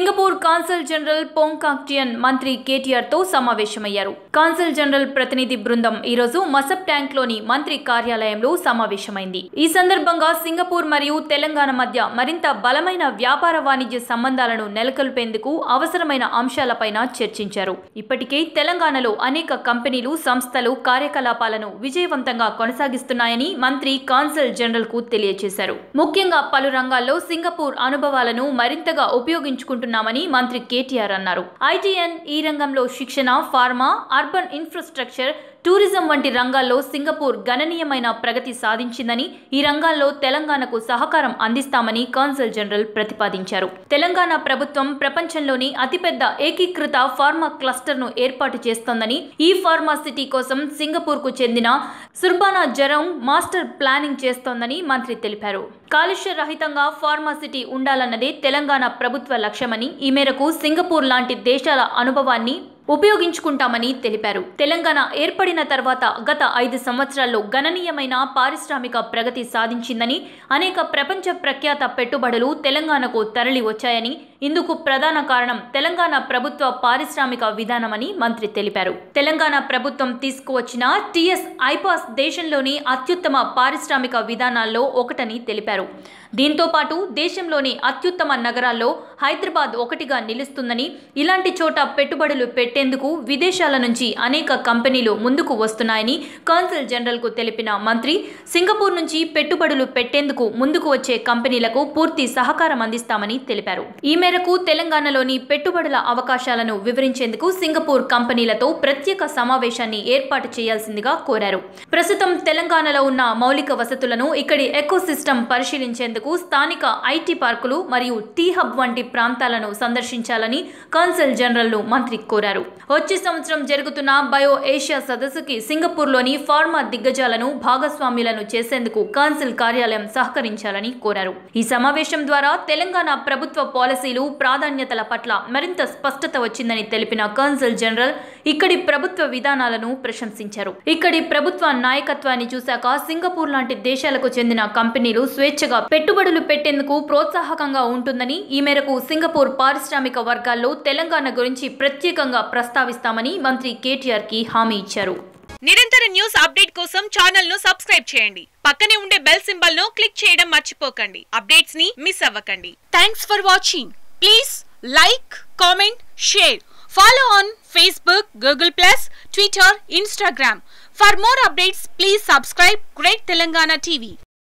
Singapore cancel general పోంకాక్టియన్ మంత్రి కేటీఆర్ తో సమావేశమయ్యారు కాన్సల్ జనరల్ ప్రతినిధి బృందం ఈరోజు మసబ్ ట్యాంక్ లోని మంత్రి కార్యాలయంలో సమావేశమైంది ఈ సందర్భంగా సింగపూర్ మరియు తెలంగాణ మధ్య మరింత బలమైన వ్యాపార వాణిజ్య సంబంధాలను నెలకొల్పేందుకు అవసరమైన అంశాలపైన చర్చించారు ఇప్పటికే తెలంగాణలో అనేక కంపెనీలు సంస్థలు కార్యకలాపాలను విజయవంతంగా కొనసాగిస్తున్నాయని మంత్రి కాన్సల్ జనరల్ కు తెలియజేశారు ముఖ్యంగా పలు రంగాల్లో సింగపూర్ అనుభవాలను మరింతగా ఉపయోగించుకుంటున్నామని మంత్రి కేటీఆర్ అన్నారు ఐటీఎన్ ఈ రంగంలో శిక్షణ ఫార్మా అర్బన్ ఇన్ఫ్రాస్ట్రక్చర్ టూరిజం వంటి రంగాల్లో సింగపూర్ గణనీయమైన ప్రగతి సాధించిందని ఈ రంగాల్లో తెలంగాణకు సహకారం అందిస్తామని కాన్సల్ జనరల్ ప్రతిపాదించారు తెలంగాణ ప్రభుత్వం ప్రపంచంలోని అతిపెద్ద ఏకీకృత ఫార్మా క్లస్టర్ను ఏర్పాటు చేస్తోందని ఈ ఫార్మా సిటీ కోసం సింగపూర్కు చెందిన సుర్బానా జరౌంగ్ మాస్టర్ ప్లానింగ్ చేస్తోందని మంత్రి తెలిపారు కాలుష్య రహితంగా ఫార్మా సిటీ ఉండాలన్నదే తెలంగాణ ప్రభుత్వ లక్ష్యమని ఈ మేరకు సింగపూర్ లాంటి దేశాల అనుభవాన్ని ఉపయోగించుకుంటామని తెలిపారు తెలంగాణ ఏర్పడిన తర్వాత గత ఐదు సంవత్సరాల్లో గణనీయమైన పారిశ్రామిక ప్రగతి సాధించిందని అనేక ప్రపంచ ప్రఖ్యాత పెట్టుబడులు తెలంగాణకు తరలి వచ్చాయని ఇందుకు ప్రధాన కారణం తెలంగాణ ప్రభుత్వ పారిశ్రామిక విధానమని మంత్రి తెలిపారు తెలంగాణ ప్రభుత్వం తీసుకువచ్చిన టిఎస్ ఐపాస్ దేశంలోని అత్యుత్తమ పారిశ్రామిక విధానాల్లో ఒకటని తెలిపారు దీంతో పాటు దేశంలోని అత్యుత్తమ నగరాల్లో హైదరాబాద్ ఒకటిగా నిలుస్తుందని ఇలాంటి చోట పెట్టుబడులు పెట్టేందుకు విదేశాల నుంచి అనేక కంపెనీలు ముందుకు వస్తున్నాయని కాన్సల్ జనరల్కు తెలిపిన మంత్రి సింగపూర్ నుంచి పెట్టుబడులు పెట్టేందుకు ముందుకు వచ్చే కంపెనీలకు పూర్తి సహకారం అందిస్తామని తెలిపారు ఈ మేరకు తెలంగాణలోని పెట్టుబడుల అవకాశాలను వివరించేందుకు సింగపూర్ కంపెనీలతో ప్రత్యేక సమావేశాన్ని ఏర్పాటు చేయాల్సిందిగా కోరారు ప్రస్తుతం తెలంగాణలో ఉన్న మౌలిక వసతులను ఇక్కడి ఎకోసిస్టమ్ పరిశీలించేందుకు స్థానిక ఐటీ పార్కులు మరియు టీ హబ్ వంటి ప్రాంతాలను సందర్శించాలని కాన్సల్ జనరల్ను మంత్రి కోరారు వచ్చే సంవత్సరం జరుగుతున్న బయో ఏషియా సదస్సుకి సింగపూర్లోని ఫార్మా దిగ్గజాలను భాగస్వామ్యులను చేసేందుకు కాన్సిల్ కార్యాలయం సహకరించాలని కోరారు ఈ సమావేశం ద్వారా తెలంగాణ ప్రభుత్వ పాలసీలు ప్రాధాన్యతల పట్ల మరింత స్పష్టత వచ్చిందని తెలిపిన కాన్సల్ జనరల్ ఇక్కడి ప్రభుత్వ విధానాలను ప్రశంసించారు ఇక్కడి ప్రభుత్వ నాయకత్వాన్ని చూశాక సింగపూర్ లాంటి దేశాలకు చెందిన కంపెనీలు స్వేచ్ఛగా పెట్టుబడులు పెట్టేందుకు ప్రోత్సాహకంగా ఉంటుందని ఈ మేరకు సింగపూర్ పారిశ్రామిక వర్గాల్లో తెలంగాణ గురించి ప్రత్యేకంగా ప్రస్తావిస్తామని మంత్రి కేటీఆర్ కి హామీ ఇచ్చారు నిరంతర న్యూస్ అప్డేట్ కోసం ఛానల్ ను సబ్స్క్రైబ్ చేయండి పక్కనే ఉండే బెల్ సింబల్ ను క్లిక్ చేయడం మర్చిపోకండి అప్డేట్స్ ని మిస్ అవ్వకండి thanks for watching please like comment share follow on Facebook Google plus Twitter Instagram for more updates please subscribe great Telangana TV